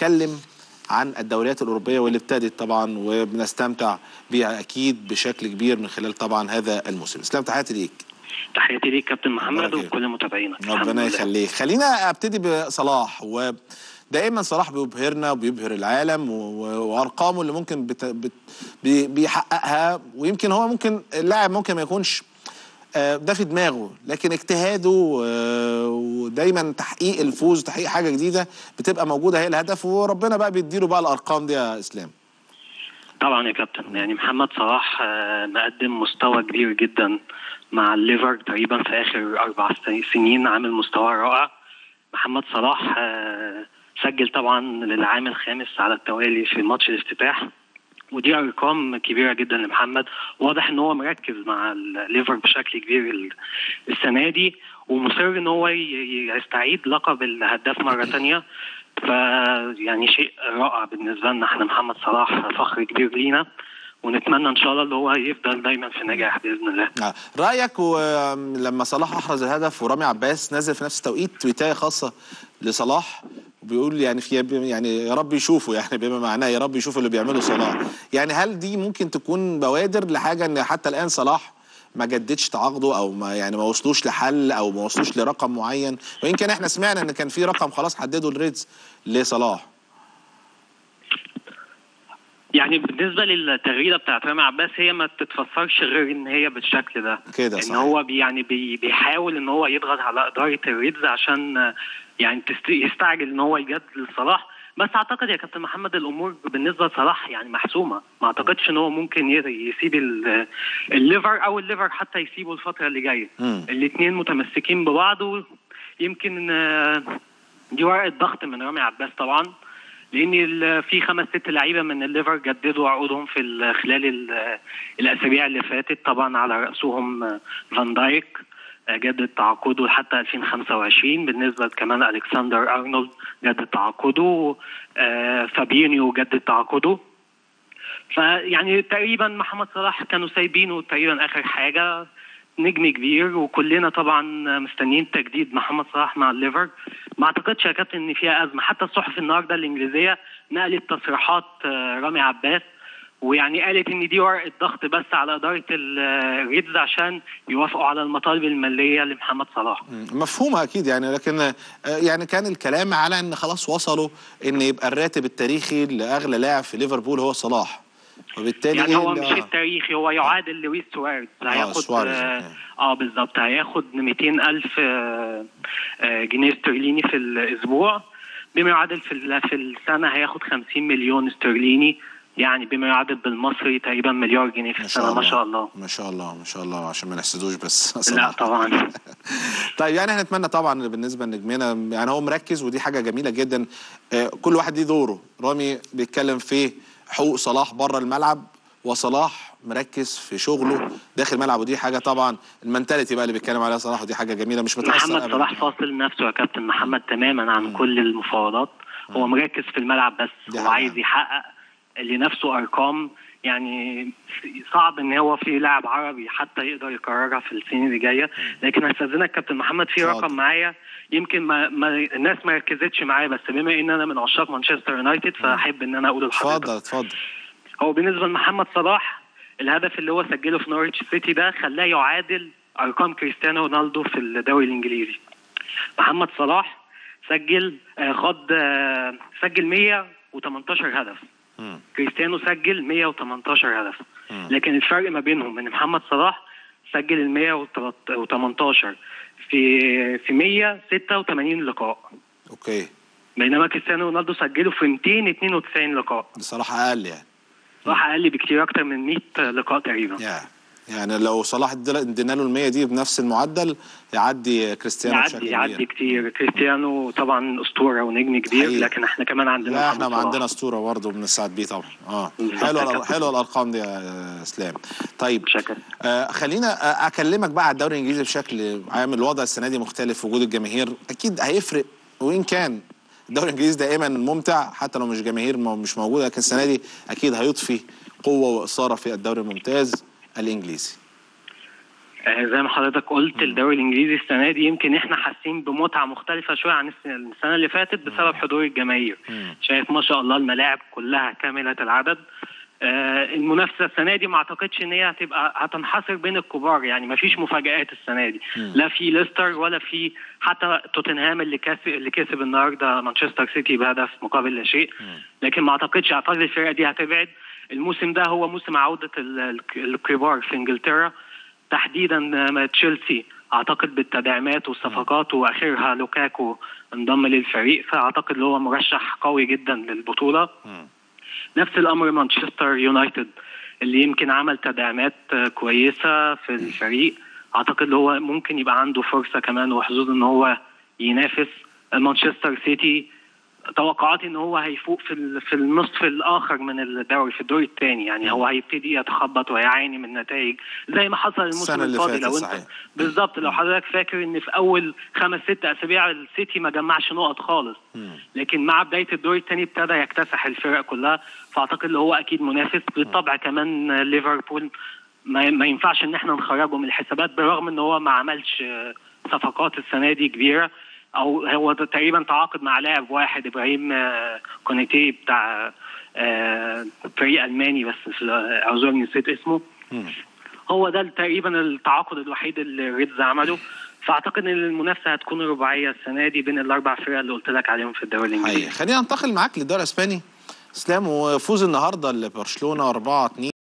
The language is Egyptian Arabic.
نتكلم عن الدوريات الأوروبية واللي ابتدت طبعا وبنستمتع بيها أكيد بشكل كبير من خلال طبعا هذا الموسم إسلام تحياتي ليك تحياتي ليك كابتن محمد بارك الله. وكل متابعينك الحمد ربنا لله. يخليك خلينا ابتدي بصلاح ودائما صلاح بيبهرنا وبيبهر العالم و- و- وارقامه اللي ممكن بت... بت... بي- بيحققها ويمكن هو ممكن اللاعب ممكن ما يكونش آه، ده في دماغه لكن اجتهاده آه، ودايما تحقيق الفوز وتحقيق حاجه جديده بتبقى موجوده هي الهدف وربنا بقى بيديله بقى الارقام دي يا اسلام طبعا يا كابتن يعني محمد صلاح آه، مقدم مستوى كبير جدا مع الليفر تقريبا في اخر اربع سن- سنين عامل مستوى رائع محمد صلاح آه، سجل طبعا للعام الخامس على التوالي في ماتش الافتتاح ودي ارقام كبيره جدا لمحمد واضح ان هو مركز مع الليفر بشكل كبير ال- السنه دي ومصر ان هو ي- ي- يستعيد لقب الهداف مره تانية ف يعني شيء رائع بالنسبه لنا احنا محمد صلاح فخر كبير لينا ونتمنى ان شاء الله اللي هو يفضل دايما في نجاح باذن الله آه، رايك ولما صلاح احرز الهدف ورامي عباس نزل في نفس التوقيت تويتايه خاصه لصلاح وبيقول يعني في يعني يا رب يشوفوا يعني بما معناه يا رب يشوفوا اللي بيعمله صلاح يعني هل دي ممكن تكون بوادر لحاجه ان حتى الان صلاح ما جددش تعاقده او ما يعني ما وصلوش لحل او ما وصلوش لرقم معين وان كان احنا سمعنا ان كان في رقم خلاص حدده الريدز لصلاح يعني بالنسبه للتغريده بتاعت رامي عباس هي ما تتفسرش غير ان هي بالشكل ده كده ان صحيح. هو بي يعني بي بيحاول ان هو يضغط على اداره الريدز عشان آه، يعني تست- يستعجل ان هو يجدد لصلاح بس اعتقد يا كابتن محمد الامور بالنسبه لصلاح يعني محسومه ما اعتقدش ان هو ممكن ي- يسيب ال- الليفر او الليفر حتى يسيبه الفتره اللي جايه مم. الاثنين متمسكين ببعض ويمكن آه، دي ورقه ضغط من رامي عباس طبعا لان ال- في خمس ست لعيبه من الليفر جددوا عقودهم في ال- خلال ال- الاسابيع اللي فاتت طبعا على راسهم آه، فان دايك آه، جدد تعاقده حتى 2025 بالنسبه كمان الكسندر ارنولد جدد تعاقده آه، فابينيو جدد تعاقده فيعني تقريبا محمد صلاح كانوا سايبينه تقريبا اخر حاجه نجم كبير وكلنا طبعا مستنيين تجديد محمد صلاح مع الليفر ما اعتقدش يا كابتن ان فيها ازمه حتى الصحف النهارده الانجليزيه نقلت تصريحات آه، رامي عباس ويعني قالت ان دي ورقه ضغط بس على اداره ال- الريدز عشان يوافقوا على المطالب الماليه لمحمد صلاح مفهومة أكيد يعني لكن آه، يعني كان الكلام على إن خلاص وصلوا إن يبقى الراتب التاريخي لأغلى لاعب في ليفربول هو صلاح وبالتالي يعني إيه هو اللي- مش آه. التاريخي هو يعادل لويس سواريز هياخد سواريز، اه, أوكي. آه بالظبط هياخد 200 ألف آه آه جنيه استرليني في الأسبوع بما يعادل في ال- في السنة هياخد 50 مليون استرليني يعني بما يعادل بالمصري تقريبا مليار جنيه في ما السنة ما شاء الله ما شاء الله ما شاء الله عشان ما نحسدوش بس لا صلاح. طبعا طيب يعني احنا نتمنى طبعا بالنسبه لنجمنا يعني هو مركز ودي حاجه جميله جدا آه، كل واحد ليه دوره رامي بيتكلم في حقوق صلاح بره الملعب وصلاح مركز في شغله داخل الملعب ودي حاجه طبعا المنتاليتي بقى اللي بيتكلم عليها صلاح ودي حاجه جميله مش متاثر محمد أبداً. صلاح فاصل نفسه يا كابتن محمد تماما عن كل المفاوضات هو مركز في الملعب بس دي هو حقيقة. عايز يحقق لنفسه ارقام يعني صعب ان هو في لاعب عربي حتى يقدر يكررها في السنين اللي جايه لكن هستاذنك كابتن محمد في اتفضل. رقم معايا يمكن ما, ما الناس ما ركزتش معايا بس بما ان انا من عشاق مانشستر يونايتد فاحب ان انا اقوله لحضرتك اتفضل اتفضل هو بالنسبه لمحمد صلاح الهدف اللي هو سجله في نورwich سيتي ده خلاه يعادل ارقام كريستيانو رونالدو في الدوري الانجليزي محمد صلاح سجل آه، خد آه، سجل 118 هدف مم. كريستيانو سجل 118 هدف مم. لكن الفرق ما بينهم ان محمد صلاح سجل ال 118 في في 186 لقاء اوكي بينما كريستيانو رونالدو سجله في 292 لقاء بصراحه اقل يعني صلاح اقل بكتير اكتر من 100 لقاء تقريبا يا يعني لو صلاح ادينا ادينا له ال 100 دي بنفس المعدل يعدي كريستيانو بشكل يعدي يعدي كبير كتير كريستيانو طبعا اسطوره ونجم كبير حقيقي. لكن احنا كمان عندنا لا محمد احنا ما صلاح. عندنا اسطوره برضه بنسعد بيه طبعا اه بالظبط حلوه كده. حلوه الارقام دي يا اسلام طيب شكرا آه خلينا آه اكلمك بقى على الدوري الانجليزي بشكل عام الوضع السنه دي مختلف وجود الجماهير اكيد هيفرق وان كان الدوري الانجليزي دائما ممتع حتى لو مش جماهير مو- مش موجوده لكن السنه دي اكيد هيضفي قوه واثاره في الدوري الممتاز الانجليزي آه، زي ما حضرتك قلت الدوري الانجليزي السنه دي يمكن احنا حاسين بمتعه مختلفه شويه عن الس- السنه اللي فاتت بسبب حضور الجماهير شايف ما شاء الله الملاعب كلها كامله العدد آه، المنافسه السنه دي ما اعتقدش ان هي هتبقى هتنحصر بين الكبار يعني ما فيش مفاجات السنه دي لا في ليستر ولا في حتى توتنهام اللي كسب اللي كسب النهارده مانشستر سيتي بهدف مقابل لا شيء لكن ما اعتقدش اعتقد الفرقه دي هتبعد الموسم ده هو موسم عوده ال- ال- الكبار في انجلترا تحديدا آه، تشيلسي اعتقد بالتدعيمات والصفقات واخرها لوكاكو انضم للفريق فاعتقد اللي هو مرشح قوي جدا للبطوله نفس الامر مانشستر يونايتد اللي يمكن عمل تدعيمات آه، كويسه في الفريق اعتقد اللي هو ممكن يبقى عنده فرصه كمان وحظوظ ان هو ينافس مانشستر سيتي توقعاتي ان هو هيفوق في ال- في النصف الاخر من الدوري في الدور الثاني يعني هو هيبتدي يتخبط ويعاني من نتائج زي ما حصل الموسم السنة اللي الماضي فاتت لو صحيح. انت بالظبط لو حضرتك فاكر ان في اول خمس ست اسابيع السيتي ما جمعش نقط خالص لكن مع بدايه الدور الثاني ابتدى يكتسح الفرق كلها فاعتقد اللي هو اكيد منافس بالطبع كمان ليفربول ما, ما ينفعش ان احنا نخرجه من الحسابات بالرغم ان هو ما عملش آه، صفقات السنه دي كبيره او هو ده تقريبا تعاقد مع لاعب واحد ابراهيم آه، كونيتي بتاع آه، فريق الماني بس في- اعذرني نسيت اسمه هو ده تقريبا التعاقد الوحيد اللي ريدز عمله فاعتقد ان المنافسه هتكون رباعيه السنه دي بين الاربع فرق اللي قلت لك عليهم في الدوري الانجليزي حقيقي خلينا ننتقل معاك للدوري الاسباني اسلام وفوز النهارده لبرشلونه 4 2